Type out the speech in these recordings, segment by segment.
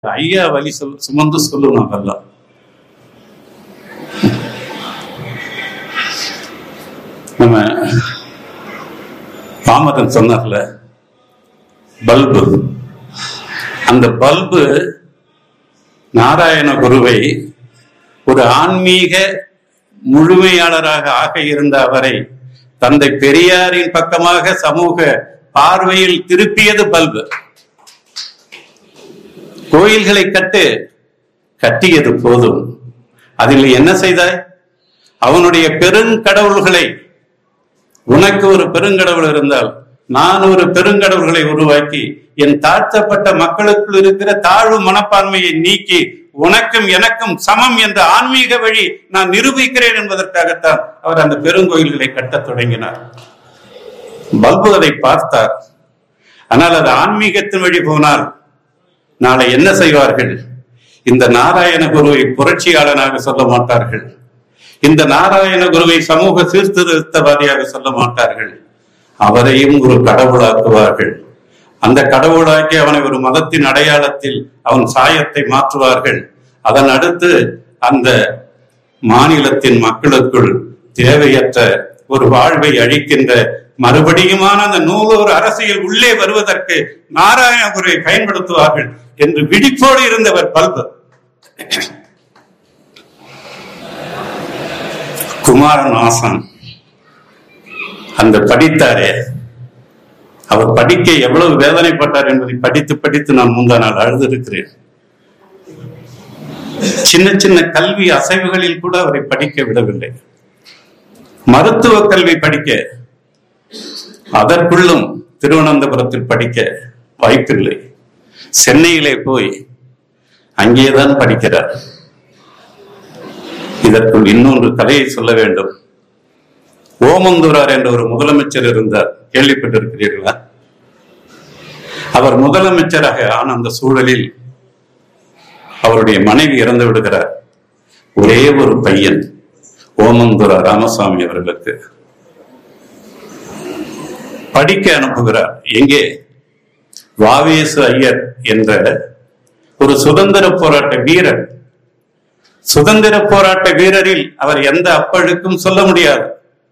ஐயா வழி சொல் சுமந்து சொல்லணும் அதெல்லாம் நம்ம பாமரன் சொன்னார்ல பல்பு அந்த பல்பு நாராயண குருவை ஒரு ஆன்மீக முழுமையாளராக ஆக இருந்த அவரை தந்தை பெரியாரின் பக்கமாக சமூக பார்வையில் திருப்பியது பல்பு கோயில்களை கட்டு கட்டியது போதும் அதில் என்ன செய்தாய் அவனுடைய பெருங்கடவுள்களை உனக்கு ஒரு பெருங்கடவுள் இருந்தால் நான் ஒரு பெருங்கடவுள்களை உருவாக்கி என் தாழ்த்தப்பட்ட மக்களுக்குள் இருக்கிற தாழ்வு மனப்பான்மையை நீக்கி உனக்கும் எனக்கும் சமம் என்ற ஆன்மீக வழி நான் நிரூபிக்கிறேன் என்பதற்காகத்தான் அவர் அந்த பெருங்கோயில்களை கட்டத் தொடங்கினார் பல்பு அதை பார்த்தார் ஆனால் அது ஆன்மீகத்தின் வழி போனால் நாளை என்ன செய்வார்கள் இந்த நாராயண குருவை புரட்சியாளனாக சொல்ல மாட்டார்கள் இந்த நாராயண குருவை சமூக சீர்திருத்தவாதியாக சொல்ல மாட்டார்கள் அவரையும் ஒரு கடவுளாக்குவார்கள் அந்த கடவுளாக்கி அவனை ஒரு மதத்தின் அடையாளத்தில் அவன் சாயத்தை மாற்றுவார்கள் அதன் அடுத்து அந்த மாநிலத்தின் மக்களுக்குள் தேவையற்ற ஒரு வாழ்வை அழிக்கின்ற மறுபடியுமான அந்த நூலோர் அரசியல் உள்ளே வருவதற்கு நாராயண குருவை பயன்படுத்துவார்கள் என்று விழிப்போடு இருந்தவர் பல்பு குமாரன் ஆசான் அந்த படித்தாரே அவர் படிக்க எவ்வளவு வேதனைப்பட்டார் என்பதை படித்து படித்து நான் முந்தா நாள் அழுதிருக்கிறேன் சின்ன சின்ன கல்வி அசைவுகளில் கூட அவரை படிக்க விடவில்லை மருத்துவ கல்வி படிக்க அதற்குள்ளும் திருவனந்தபுரத்தில் படிக்க வாய்ப்பில்லை சென்னையிலே போய் அங்கேதான் படிக்கிறார் இதற்குள் இன்னொன்று கதையை சொல்ல வேண்டும் ஓமந்தூரார் என்ற ஒரு முதலமைச்சர் இருந்தார் கேள்விப்பட்டிருக்கிறீர்களா அவர் முதலமைச்சராக ஆன அந்த சூழலில் அவருடைய மனைவி இறந்து விடுகிறார் ஒரே ஒரு பையன் ஓமந்துரா ராமசாமி அவர்களுக்கு படிக்க அனுப்புகிறார் எங்கே வாவேசு ஐயர் என்ற ஒரு சுதந்திர போராட்ட வீரர் சுதந்திர போராட்ட வீரரில் அவர் எந்த அப்பழுக்கும் சொல்ல முடியாது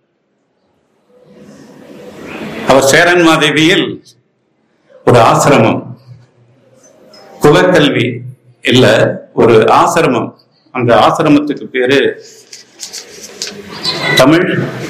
அவர் சேரன் மாதேவியில் ஒரு ஆசிரமம் குலக்கல்வி இல்ல ஒரு ஆசிரமம் அந்த ஆசிரமத்துக்கு பேரு தமிழ்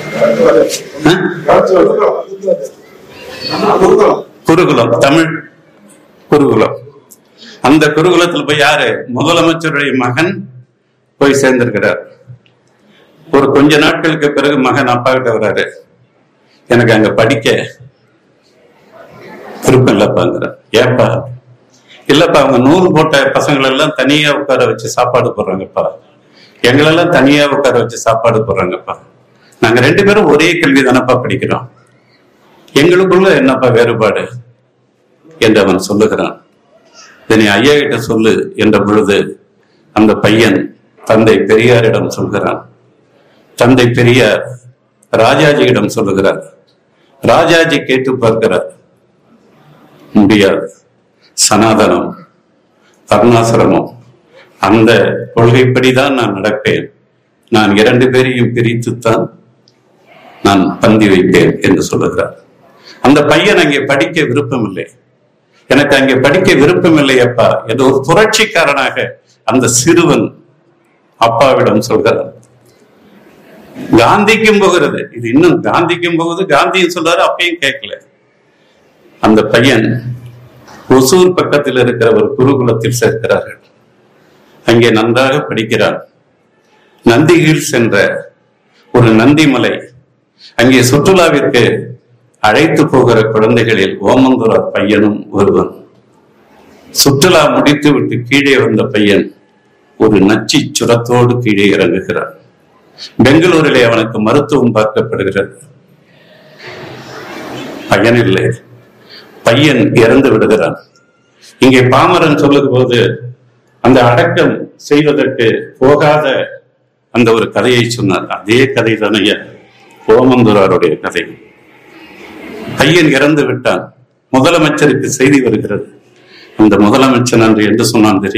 ஆ? குருகுலம் தமிழ் குருகுலம் அந்த குருகுலத்தில் போய் யாரு முதலமைச்சருடைய மகன் போய் சேர்ந்திருக்கிறார் ஒரு கொஞ்ச நாட்களுக்கு பிறகு மகன் அப்பா கிட்ட வர்றாரு எனக்கு அங்க படிக்க விருப்பம் இல்லப்பாங்கிறார் ஏப்பா இல்லப்பா அவங்க நூல் போட்ட பசங்களை எல்லாம் தனியா உட்கார வச்சு சாப்பாடு போடுறாங்கப்பா எங்களெல்லாம் தனியா உட்கார வச்சு சாப்பாடு போடுறாங்கப்பா நாங்க ரெண்டு பேரும் ஒரே கல்வி தானப்பா படிக்கிறோம் எங்களுக்குள்ள என்னப்பா வேறுபாடு என்று அவன் சொல்லுகிறான் இதனை ஐயா கிட்ட சொல்லு என்ற பொழுது அந்த பையன் தந்தை பெரியாரிடம் சொல்கிறான் தந்தை பெரியார் ராஜாஜியிடம் சொல்லுகிறார் ராஜாஜி கேட்டு பார்க்கிறார் முடியாது சனாதனம் வர்ணாசிரமம் அந்த கொள்கைப்படிதான் நான் நடப்பேன் நான் இரண்டு பேரையும் பிரித்துத்தான் நான் பந்தி வைப்பேன் என்று சொல்லுகிறார் அந்த பையன் அங்கே படிக்க விருப்பம் இல்லை எனக்கு அங்கே படிக்க விருப்பம் இல்லை அப்பா என்று ஒரு புரட்சிக்காரனாக அந்த சிறுவன் அப்பாவிடம் சொல்கிறார் காந்திக்கும் போகிறது இது இன்னும் காந்திக்கும் போகுது காந்தியும் சொல்றாரு அப்பயும் கேட்கல அந்த பையன் ஒசூர் பக்கத்தில் இருக்கிற ஒரு குருகுலத்தில் சேர்க்கிறார்கள் அங்கே நன்றாக படிக்கிறான் நந்தி ஹில்ஸ் என்ற ஒரு நந்திமலை அங்கே சுற்றுலாவிற்கு அழைத்து போகிற குழந்தைகளில் ஓமந்துரார் பையனும் ஒருவன் சுற்றுலா முடித்து விட்டு கீழே வந்த பையன் ஒரு நச்சி சுரத்தோடு கீழே இறங்குகிறான் பெங்களூரிலே அவனுக்கு மருத்துவம் பார்க்கப்படுகிறது பையன் இல்லை பையன் இறந்து விடுகிறான் இங்கே பாமரன் சொல்லும் போது அந்த அடக்கம் செய்வதற்கு போகாத அந்த ஒரு கதையை சொன்னார் அதே கதை தானே ஓமந்துராருடைய கதை பையன் இறந்து விட்டான் முதலமைச்சருக்கு செய்தி வருகிறது அந்த முதலமைச்சர் அன்று என்று சொன்னான் தெரியுமா